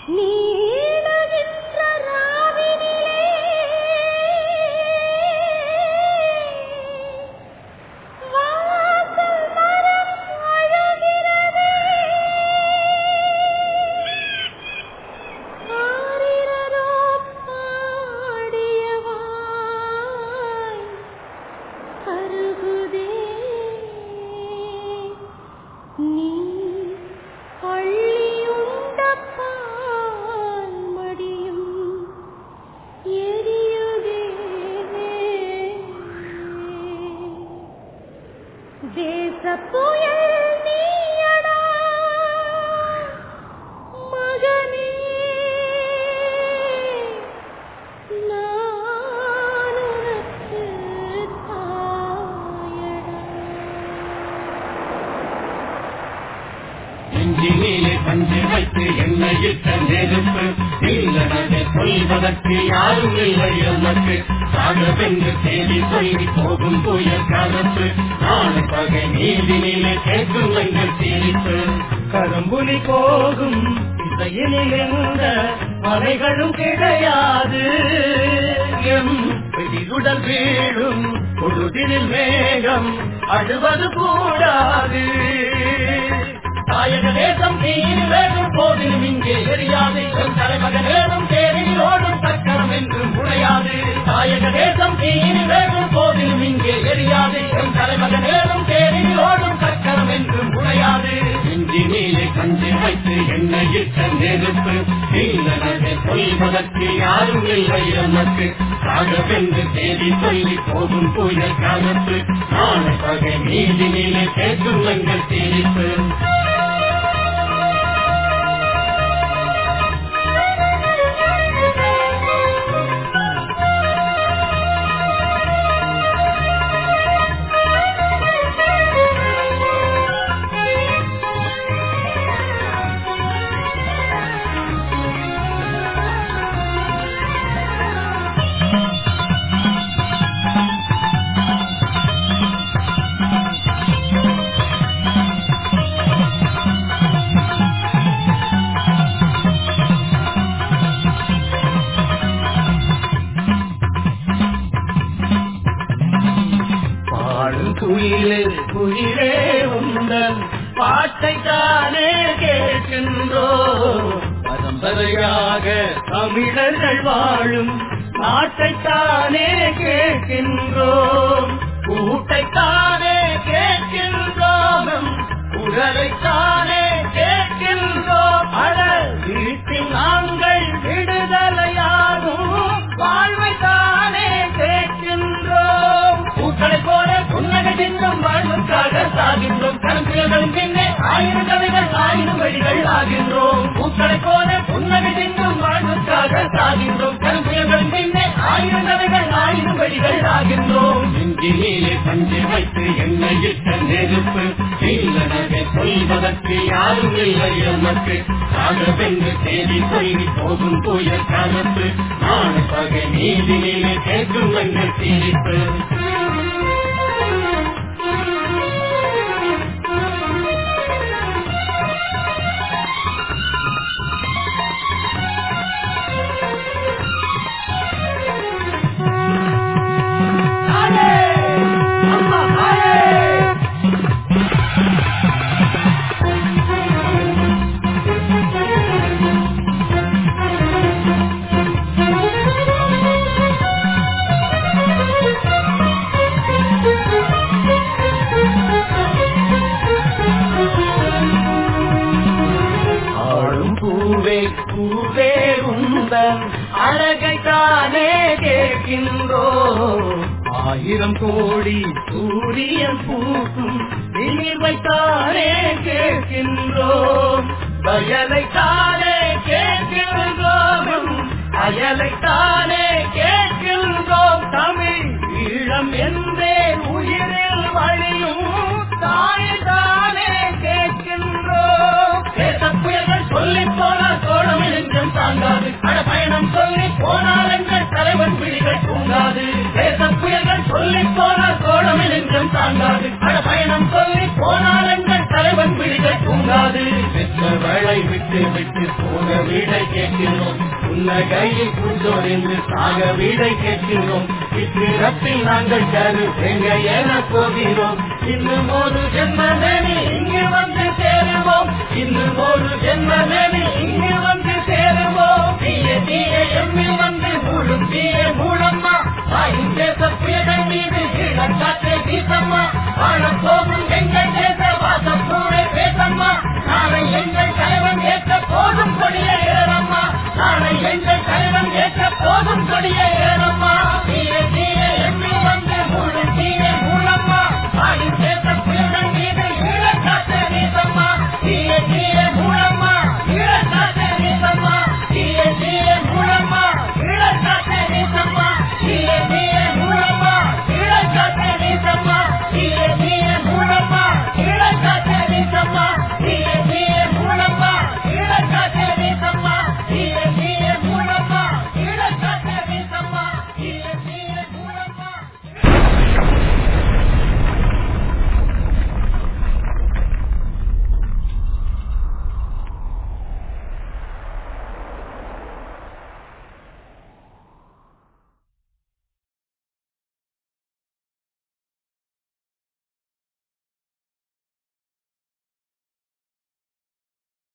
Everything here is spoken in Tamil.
நீளுகின்ற ராவினிலே வாசல் மரம் அழுகிறதே ஆரிரரோ பாடியவாய் கருகுதே நீ அள்ளியுண்ட பால் மடியும் எரியுதே தேச புயல் நீயடா மகனே நான் உனக்கு தாயடா நெஞ்சினிலே பஞ்சு வைத்து எண்ணெயிட்ட நெருப்பு இல்லதை சொல்வதற்கு யாரும் இல்லை எமக்கு சாகவென்று தேடி சொல்லி போகும் புயல் கலப்பு நாளை பகை நீதினிலே கேட்கும் எங்கள் தீர்ப்பு கரும்புலி போகும் இசையினில் எந்த மலைகளும் கிடையாது எம் வெடியுடல் வீழும் பொழுதினில் மேகம் அழுவது கூடாது தாயக தேசம் தீனி வேகும் போதிலும் இங்கே எரியாது என் தலைமக நேரம் தேரில் ஓடும் சக்கரம் என்று முறையாது தாயக தேசம் தீனி வேகும் போதிலும் இங்கே எரியாது என் தலைமக நேரம் தேரில் ஓடும் சக்கரம் என்று முறையாது இஞ்சி நீலை கஞ்சி வைத்து எண்ணெயிட்ட நெருப்பு இல்லதை சொல்வதற்கு யாரும் இல்லை எமக்கு சாகவென்று தேடி சொல்லி போகும் புயல் கலப்பு நாளை பகை நீதி நிலை கேட்கும் எங்கள் தீர்ப்பு பாடும் குயிலே குயிலே உந்தன் பாட்டை தானே கேட்கின்றோ பரம்பரையாக தமிழர்கள் வாழும் நாட்டைத்தானே கேட்கின்றோம் கூட்டைத்தானே கேட்கின்றோம் குரலைத்தானே கேட்கின்றோம் அட வீட்டில் நாங்கள் விடுதலையாகும் வாழ்வைத்தானே கேட்கின்றோம் பூக்களை போல புன்னகை சிந்தும் வாழ்வுக்காக சாகின்றோம் கருத்துகளின் பின்னே ஆயிரம் கவிகள் ஆயிரம் வழிகள் ஆகின்றோம் பூக்களை போல புன்னகை சிந்தும் வாழ்வுக்காக சாகின்றோம் கருத்துகளின் பின்னே ஆயிரம் கவிகள் ஆயிரம் வழிகள் ஆகின்றோம் நெஞ்சிலே பஞ்சு வைத்து எண்ணெயிட்ட நெருப்பு இல்லதை சொல்வதற்கு யாரும் இல்லை எமக்கு சாகவென்று தேடி சொல்லி போகும் புயல் கலப்பு நாளை பகை நீதி நிலை கேட்கும் எங்கள் தீர்ப்பு ஆடும் பூவே பூவே உந்தன் அழகை தானே கேட்கின்றோ ஆயிரம் கோடி சூரியன் பூக்கும் நீர்வை தானே கேட்கின்றோம் வயலை தானே கேட்கின்றோம் அயலை தானே கேட்கின்றோம் தமிழ் ஈழம் என்றே உயிரில் வழியும் தாய் தானே கேட்கின்றோம் தேச புயல்கள் சொல்லி போனால் தோழம் நெஞ்சம் தாங்காது அட பயணம் சொல்லி போனால் எங்கள் தலைவன் பிடிகள் தூங்காது தேச புயல்கள் சொல்லி போனால் தோழம் நெஞ்சம் தாங்காது அட பயணம் சொல்லி போனால் எங்கள் தலைவன் அவன் விழிகள் தூங்காது பெற்ற வேளை விட்டு விட்டு போன வீடை கேட்கிறோம் புன்னகையில் புஞ்சோர் என்று சாக வீடை கேட்கிறோம் இத்திரத்தில் நாங்கள் கரு எங்க என போகிறோம் இன்னும் ஒரு ஜென்மமேனி இங்கு வந்து சேருவோம் இன்னும் ஒரு ஜென்மமேனி இங்கு வந்து